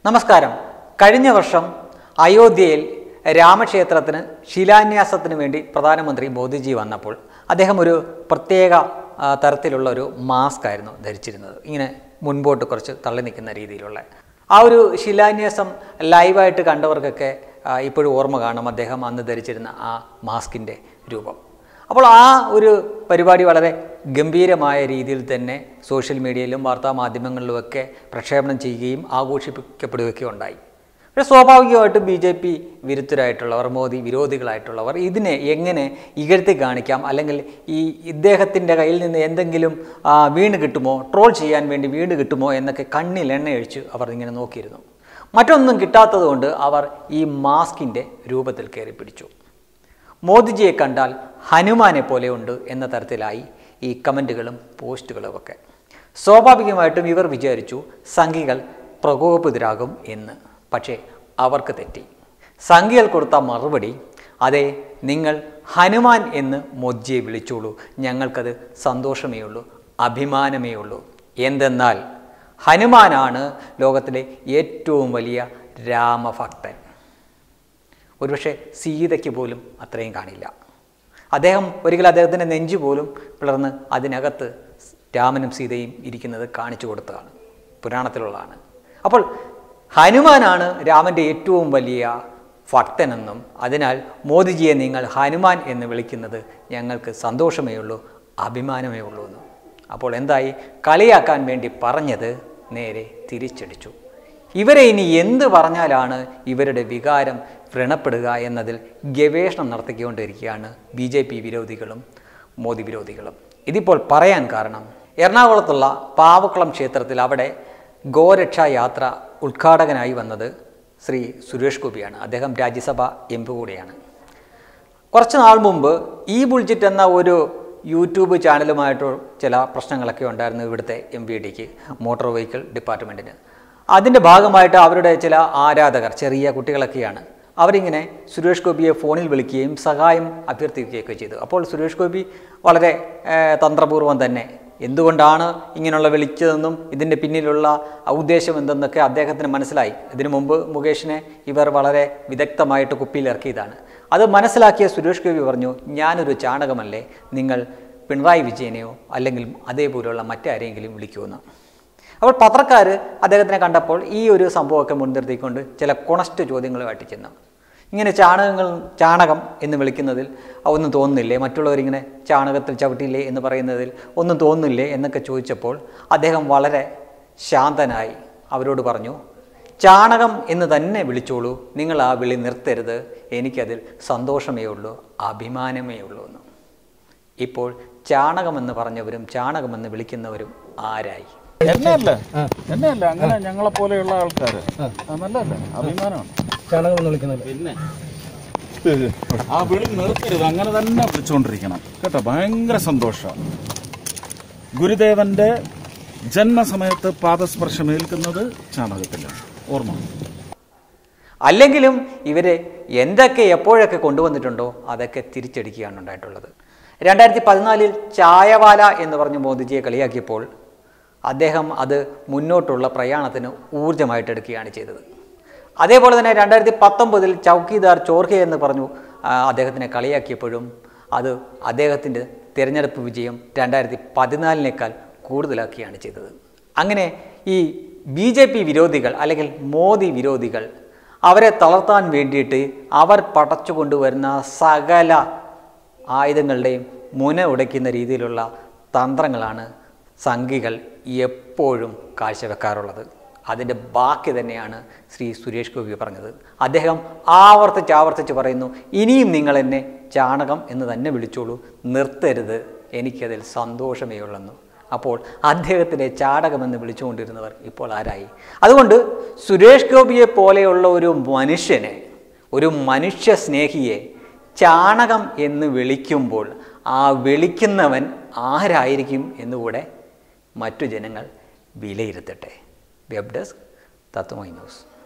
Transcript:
നമസ്കാരം കഴിഞ്ഞ വർഷം അയോധ്യയിൽ രാമക്ഷേത്രത്തിന് ശിലാന്യാസത്തിന് വേണ്ടി പ്രധാനമന്ത്രി മോദിജി വന്നപ്പോൾ അദ്ദേഹം ഒരു പ്രത്യേക ആ, തരത്തിലുള്ള ഒരു മാസ്ക് ആയിരുന്നു ധരിച്ചിരുന്നത് ഇങ്ങനെ മുൻപോട്ട് കുറച്ച് തള്ളി നിൽക്കുന്ന രീതിയിലുള്ള ആ ഒരു ശിലാന്യാസം ലൈവായിട്ട് കണ്ടവർക്കൊക്കെ ആ, ഇപ്പോഴും ഓർമ്മ കാണും അദ്ദേഹം അന്ന് ധരിച്ചിരുന്ന ആ മാസ്കിൻ്റെ രൂപം അപ്പോൾ ആ ഒരു പരിപാടി വളരെ ഗംഭീരമായ രീതിയിൽ തന്നെ സോഷ്യൽ മീഡിയയിലും വാർത്താ മാധ്യമങ്ങളിലുമൊക്കെ പ്രക്ഷേപണം ചെയ്യുകയും ആഘോഷിക്കപ്പെടുകയൊക്കെ ഉണ്ടായി പക്ഷേ സ്വാഭാവികമായിട്ടും ബി ജെ പി വിരുദ്ധരായിട്ടുള്ളവർ മോദി വിരോധികളായിട്ടുള്ളവർ ഇതിനെ എങ്ങനെ ഇകഴ്ത്തി കാണിക്കാം അല്ലെങ്കിൽ ഈ ഇദ്ദേഹത്തിൻ്റെ കയ്യിൽ നിന്ന് എന്തെങ്കിലും ആ, വീണ് കിട്ടുമോ ട്രോൾ ചെയ്യാൻ വേണ്ടി വീണ് കിട്ടുമോ എന്നൊക്കെ കണ്ണിൽ എണ്ണയൊഴിച്ച് അവർ ഇങ്ങനെ നോക്കിയിരുന്നു മറ്റൊന്നും കിട്ടാത്തതുകൊണ്ട് അവർ ഈ മാസ്കിൻ്റെ രൂപത്തിൽ കയറി പിടിച്ചു മോദിജിയെ കണ്ടാൽ ഹനുമാനെ പോലെയുണ്ട് എന്ന തരത്തിലായി ഈ കമൻറ്റുകളും പോസ്റ്റുകളും ഒക്കെ സ്വാഭാവികമായിട്ടും ഇവർ വിചാരിച്ചു സംഘികൾ പ്രകോപിതരാകും എന്ന് പക്ഷേ അവർക്ക് തെറ്റി സംഘികൾ കൊടുത്ത മറുപടി അതെ നിങ്ങൾ ഹനുമാൻ എന്ന് മോദിജിയെ വിളിച്ചോളൂ ഞങ്ങൾക്കത് സന്തോഷമേ ഉള്ളൂ അഭിമാനമേ ഉള്ളൂ എന്തെന്നാൽ ഹനുമാനാണ് ലോകത്തിലെ ഏറ്റവും വലിയ രാമഭക്തൻ ഒരുപക്ഷെ സീതയ്ക്ക് പോലും അത്രയും കാണില്ല അദ്ദേഹം ഒരിക്കലും അദ്ദേഹത്തിൻ്റെ നെഞ്ചു പോലും പിളർന്ന് അതിനകത്ത് രാമനും സീതയും ഇരിക്കുന്നത് കാണിച്ചു കൊടുത്തതാണ് പുരാണത്തിലുള്ളതാണ് അപ്പോൾ ഹനുമാനാണ് രാമൻ്റെ ഏറ്റവും വലിയ ഭക്തനെന്നും അതിനാൽ മോദിജിയെ നിങ്ങൾ ഹനുമാൻ എന്ന് വിളിക്കുന്നത് ഞങ്ങൾക്ക് സന്തോഷമേ ഉള്ളൂ അഭിമാനമേ ഉള്ളൂ എന്നും അപ്പോൾ എന്തായി കളിയാക്കാൻ വേണ്ടി പറഞ്ഞത് നേരെ തിരിച്ചടിച്ചു ഇവരെ ഇനി എന്ത് പറഞ്ഞാലാണ് ഇവരുടെ വികാരം വ്രണപ്പെടുക എന്നതിൽ ഗവേഷണം നടത്തിക്കൊണ്ടിരിക്കുകയാണ് ബി ജെ പി വിരോധികളും മോദി വിരോധികളും ഇതിപ്പോൾ പറയാൻ കാരണം എറണാകുളത്തുള്ള പാവക്കുളം ക്ഷേത്രത്തിൽ അവിടെ ഗോരക്ഷാ യാത്ര ഉദ്ഘാടകനായി വന്നത് ശ്രീ സുരേഷ് ഗോപിയാണ് അദ്ദേഹം രാജ്യസഭ എം പി കൂടിയാണ് കുറച്ച് നാൾ മുമ്പ് ഈ ബുൾജിറ്റ് എന്ന ഒരു യൂട്യൂബ് ചാനലുമായിട്ട് ചില പ്രശ്നങ്ങളൊക്കെ ഉണ്ടായിരുന്നു ഇവിടുത്തെ എം വി ഡിക്ക് മോട്ടോർ വെഹിക്കിൾ ഡിപ്പാർട്ട്മെൻറ്റിന് അതിൻ്റെ ഭാഗമായിട്ട് അവരുടെ ചില ആരാധകർ ചെറിയ കുട്ടികളൊക്കെയാണ് അവരിങ്ങനെ സുരേഷ് ഗോപിയെ ഫോണിൽ വിളിക്കുകയും സഹായം അഭ്യർത്ഥിക്കുകയൊക്കെ ചെയ്തു അപ്പോൾ സുരേഷ് ഗോപി വളരെ ഏഹ്, തന്ത്രപൂർവ്വം തന്നെ എന്തുകൊണ്ടാണ് ഇങ്ങനെയുള്ള വിളിച്ചതെന്നും ഇതിൻ്റെ പിന്നിലുള്ള ഉദ്ദേശം എന്തെന്നൊക്കെ അദ്ദേഹത്തിന് മനസ്സിലായി ഇതിനു മുമ്പ് മുകേഷിനെ ഇവർ വളരെ വിദഗ്ധമായിട്ട് കുപ്പിയിൽ ഇറക്കിയതാണ് അത് മനസ്സിലാക്കിയ സുരേഷ് ഗോപി പറഞ്ഞു ഞാനൊരു ചാണകമല്ലേ നിങ്ങൾ പിണറായി വിജയനെയോ അല്ലെങ്കിൽ അതേപോലെയുള്ള മറ്റാരെങ്കിലും വിളിക്കുമെന്ന് അപ്പോൾ പത്രക്കാർ അദ്ദേഹത്തിനെ കണ്ടപ്പോൾ ഈ ഒരു സംഭവമൊക്കെ മുൻനിർത്തിക്കൊണ്ട് ചില കുണസ്റ്റ് ചോദ്യങ്ങളുമായിട്ട് ചെന്നു ഇങ്ങനെ ചാണകങ്ങൾ ചാണകം എന്ന് വിളിക്കുന്നതിൽ ഒന്നും തോന്നുന്നില്ലേ മറ്റുള്ളവരിങ്ങനെ ചാണകത്തിൽ ചവിട്ടിയില്ലേ എന്ന് പറയുന്നതിൽ ഒന്നും തോന്നുന്നില്ലേ എന്നൊക്കെ ചോദിച്ചപ്പോൾ അദ്ദേഹം വളരെ ശാന്തനായി അവരോട് പറഞ്ഞു ചാണകം എന്ന് തന്നെ വിളിച്ചോളൂ നിങ്ങൾ ആ വിളി നിർത്തരുത് എനിക്കതിൽ സന്തോഷമേ ഉള്ളൂ അഭിമാനമേ ഉള്ളൂ എന്ന് ഇപ്പോൾ ചാണകമെന്ന് പറഞ്ഞവരും ചാണകമെന്ന് വിളിക്കുന്നവരും ആരായി എന്നെയല്ല എന്നെയല്ല അങ്ങനെ ഞങ്ങളെ പോലെയുള്ള ആൾക്കാര് നല്ലല്ല അഭിമാനമാണ് ചാണകം എന്ന് വിളിക്കുന്നത് പിന്നെ ആ വിളി നിർത്തരുത് അങ്ങനെ തന്നെ വിളിച്ചുകൊണ്ടിരിക്കണം കേട്ടോ ഭയങ്കര സന്തോഷം ഗുരുദേവന്റെ ജന്മസമയത്ത് പാദസ്പർശമേൽക്കുന്നത് ചാണകത്തിലാണ് ഓർമ്മ അല്ലെങ്കിലും ഇവരെ എന്തൊക്കെ എപ്പോഴൊക്കെ കൊണ്ടുവന്നിട്ടുണ്ടോ അതൊക്കെ തിരിച്ചടിക്കുകയാണ് ഉണ്ടായിട്ടുള്ളത് രണ്ടായിരത്തി പതിനാലിൽ ചായവാല എന്ന് പറഞ്ഞ് മോദിജിയെ കളിയാക്കിയപ്പോൾ അദ്ദേഹം അത് മുന്നോട്ടുള്ള പ്രയാണത്തിന് ഊർജ്ജമായിട്ട് എടുക്കുകയാണ് ചെയ്തത് അതേപോലെ തന്നെ രണ്ടായിരത്തി പത്തൊമ്പതിൽ ചൗക്കിദാർ ചോർഹെ എന്ന് പറഞ്ഞു ആ, അദ്ദേഹത്തിനെ കളിയാക്കിയപ്പോഴും അത് അദ്ദേഹത്തിൻ്റെ തിരഞ്ഞെടുപ്പ് വിജയം രണ്ടായിരത്തി പതിനാലിനേക്കാൾ കൂടുതലാക്കുകയാണ് ചെയ്തത് അങ്ങനെ ഈ ബി ജെ പി വിരോധികൾ അല്ലെങ്കിൽ മോദി വിരോധികൾ അവരെ തളർത്താൻ വേണ്ടിയിട്ട് അവർ പടച്ചു കൊണ്ടുവരുന്ന സകല ആയുധങ്ങളുടെയും മുന ഉടയ്ക്കുന്ന രീതിയിലുള്ള തന്ത്രങ്ങളാണ് സംഘികൾ എപ്പോഴും കാഴ്ചവെക്കാറുള്ളത് അതിൻ്റെ ബാക്കി തന്നെയാണ് ശ്രീ സുരേഷ് ഗോപി പറഞ്ഞത് അദ്ദേഹം ആവർത്തിച്ച് ആവർത്തിച്ച് പറയുന്നു ഇനിയും നിങ്ങൾ എന്നെ ചാണകം എന്ന് തന്നെ വിളിച്ചോളൂ നിർത്തരുത് എനിക്കതിൽ സന്തോഷമേ ഉള്ളെന്നു അപ്പോൾ അദ്ദേഹത്തിനെ ചാടകമെന്ന് വിളിച്ചുകൊണ്ടിരുന്നവർ ഇപ്പോൾ ആരായി അതുകൊണ്ട് സുരേഷ് ഗോപിയെ പോലെയുള്ള ഒരു മനുഷ്യനെ ഒരു മനുഷ്യ സ്നേഹിയെ ചാണകം എന്ന് വിളിക്കുമ്പോൾ ആ വിളിക്കുന്നവൻ ആരായിരിക്കും എന്നുകൂടെ മറ്റു ജനങ്ങൾ വിലയിരുത്തട്ടെ വെബ് ഡെസ്ക് തത്വമൈ ന്യൂസ്